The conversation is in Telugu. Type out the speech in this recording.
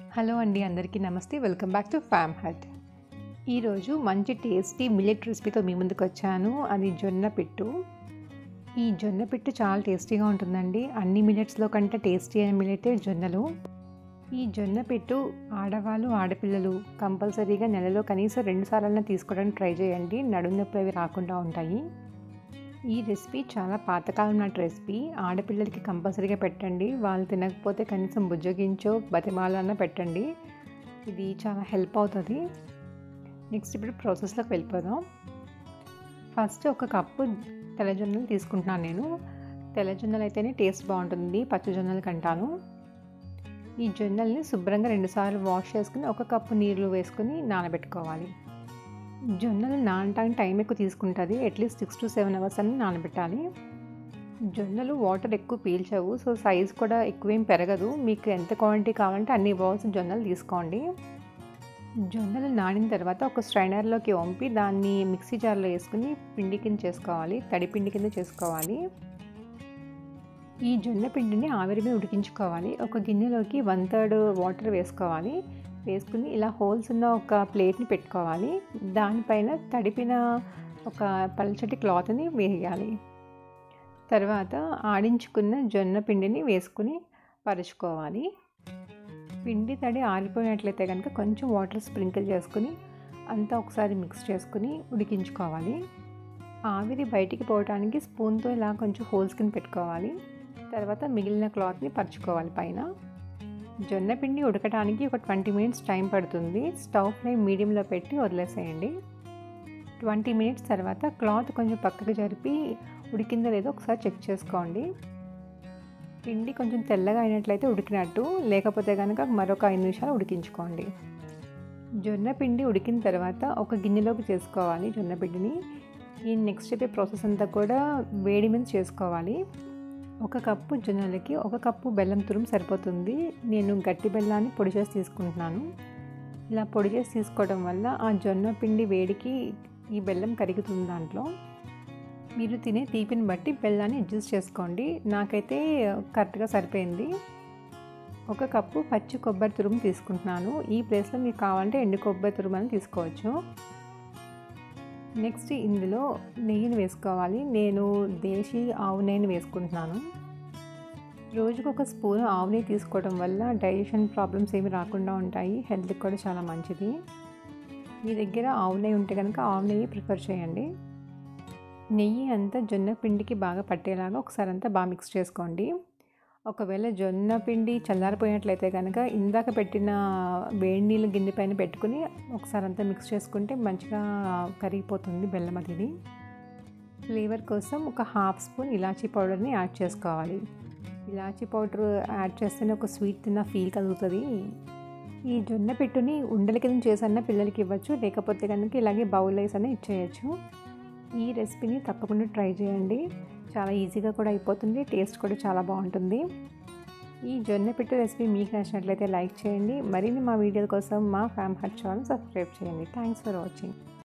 హలో అండి అందరికీ నమస్తే welcome back to Fam Hut ఈరోజు మంచి టేస్టీ మిల్లెట్ రెసిపీతో మీ ముందుకు వచ్చాను అది జొన్న పిట్టు ఈ జొన్న పిట్టు చాలా టేస్టీగా ఉంటుందండి అన్ని మిల్లెట్స్లో కంటే టేస్టీ అయిన మిల్లెటే జొన్నలు ఈ జొన్న పిట్టు ఆడవాళ్ళు ఆడపిల్లలు కంపల్సరీగా నెలలో కనీసం రెండు సార్లైనా తీసుకోవడానికి ట్రై చేయండి నడుము నొప్పులు అవి రాకుండా ఉంటాయి ఈ రెసిపీ చాలా పాతకాలం నాటి రెసిపీ ఆడపిల్లలకి కంపల్సరీగా పెట్టండి వాళ్ళు తినకపోతే కనీసం బుజ్జగించో బతిమాలన్నా పెట్టండి ఇది చాలా హెల్ప్ అవుతుంది నెక్స్ట్ ఇప్పుడు ప్రాసెస్లోకి వెళ్ళిపోదాం ఫస్ట్ ఒక కప్పు తెల్లజొన్నలు తీసుకుంటున్నాను నేను తెల్లజొన్నలు అయితేనే టేస్ట్ బాగుంటుంది పచ్చజొన్నలు కంటాను ఈ జొన్నల్ని శుభ్రంగా రెండుసార్లు వాష్ చేసుకుని ఒక కప్పు నీళ్ళు వేసుకుని నానబెట్టుకోవాలి జొన్నలు నానటానికి టైం ఎక్కువ తీసుకుంటుంది at least six to seven hours అని నానబెట్టాలి జొన్నలు వాటర్ ఎక్కువ పీల్చవు సో సైజ్ కూడా ఎక్కువేం పెరగదు మీకు ఎంత క్వాంటిటీ కావాలంటే అన్ని బౌల్స్ జొన్నలు తీసుకోండి జొన్నలు నానిన తర్వాత ఒక స్ట్రైనర్లోకి వంపి దాన్ని మిక్సీ జార్లో వేసుకుని పిండి కింద చేసుకోవాలి తడి పిండి కింద చేసుకోవాలి ఈ జొన్న పిండిని ఆవిరి మీద ఉడికించుకోవాలి ఒక గిన్నెలోకి వన్ థర్డ్ వాటర్ వేసుకోవాలి వేసుకుని ఇలా హోల్స్ ఉన్న ఒక ప్లేట్ని పెట్టుకోవాలి దానిపైన తడిపిన ఒక పల్చటి క్లాత్ని వేయాలి తర్వాత ఆడించుకున్న జొన్న పిండిని వేసుకుని పరుచుకోవాలి పిండి తడి ఆరిపోయినట్లయితే కనుక కొంచెం వాటర్ స్ప్రింకిల్ చేసుకుని అంతా ఒకసారి మిక్స్ చేసుకుని ఉడికించుకోవాలి ఆవిరి బయటికి పోవడానికి స్పూన్తో ఇలా కొంచెం హోల్స్ కింద పెట్టుకోవాలి తర్వాత మిగిలిన క్లాత్ని పరుచుకోవాలి పైన జొన్న పిండి ఉడకడానికి ఒక ట్వంటీ మినిట్స్ టైం పడుతుంది స్టవ్ ఫ్లేమ్ మీడియంలో పెట్టి వదిలేసేయండి ట్వంటీ మినిట్స్ తర్వాత క్లాత్ కొంచెం పక్కకు జరిపి ఉడికిందో లేదో ఒకసారి చెక్ చేసుకోండి పిండి కొంచెం తెల్లగా అయినట్లయితే ఉడికినట్టు లేకపోతే కనుక మరొక ఐదు నిమిషాలు ఉడికించుకోండి జొన్న పిండి ఉడికిన తర్వాత ఒక గిన్నెలోకి చేసుకోవాలి జొన్న పిండిని ఈ నెక్స్ట్ చెప్పే ప్రాసెస్ అంతా కూడా వేడి మీద చేసుకోవాలి ఒక కప్పు జొన్నలకి ఒక కప్పు బెల్లం తురుము సరిపోతుంది నేను గట్టి బెల్లాన్ని పొడి చేసి తీసుకుంటున్నాను ఇలా పొడి చేసి తీసుకోవడం వల్ల ఆ జొన్న పిండి వేడికి ఈ బెల్లం కరుగుతుంది దాంట్లో మీరు తినే తీపిని బట్టి బెల్లాన్ని అడ్జస్ట్ చేసుకోండి నాకైతే కరెక్ట్గా సరిపోయింది ఒక కప్పు పచ్చి కొబ్బరి తురుము తీసుకుంటున్నాను ఈ ప్లేస్లో మీకు కావాలంటే ఎండు కొబ్బరి తురుము అని తీసుకోవచ్చు నెక్స్ట్ ఇందులో నెయ్యిని వేసుకోవాలి నేను దేశీ ఆవు నెయ్యిని వేసుకుంటున్నాను రోజుకు ఒక స్పూన్ ఆవు నెయ్యి తీసుకోవడం వల్ల డైజెషన్ ప్రాబ్లమ్స్ ఏమి రాకుండా ఉంటాయి హెల్త్కి కూడా చాలా మంచిది మీ దగ్గర ఆవు నెయ్యి ఉంటే కనుక ఆవు నెయ్యి ప్రిఫర్ చేయండి నెయ్యి అంతా జొన్న పిండికి బాగా పట్టేలాగా ఒకసారి అంతా బాగా మిక్స్ చేసుకోండి ఒకవేళ జొన్న పిండి చల్లారిపోయినట్లయితే కనుక ఇందాక పెట్టిన వేడి నీళ్ళు గిన్నె పైన పెట్టుకుని ఒకసారి అంతా మిక్స్ చేసుకుంటే మంచిగా కరిగిపోతుంది బెల్లం అది ఫ్లేవర్ కోసం ఒక హాఫ్ స్పూన్ ఇలాచీ పౌడర్ని యాడ్ చేసుకోవాలి ఇలాచీ పౌడర్ యాడ్ చేస్తేనే ఒక స్వీట్ తిన్న ఫీల్ కలుగుతుంది ఈ జొన్న పెట్టుని ఉండల కింద చేసన్నా పిల్లలకి ఇవ్వచ్చు లేకపోతే కనుక ఇలాగే బౌల్ రైస్ అన్న ఇచ్చేయచ్చు ఈ రెసిపీని తప్పకుండా ట్రై చేయండి చాలా ఈజీగా కూడా అయిపోతుంది టేస్ట్ కూడా చాలా బాగుంటుంది ఈ జొన్న పిట్టు రెసిపీ మీకు నచ్చినట్లయితే లైక్ చేయండి మరిన్ని మా వీడియోల కోసం మా ఫ్యామ్ హట్ ఛానల్ సబ్స్క్రైబ్ చేయండి థ్యాంక్స్ ఫర్ వాచింగ్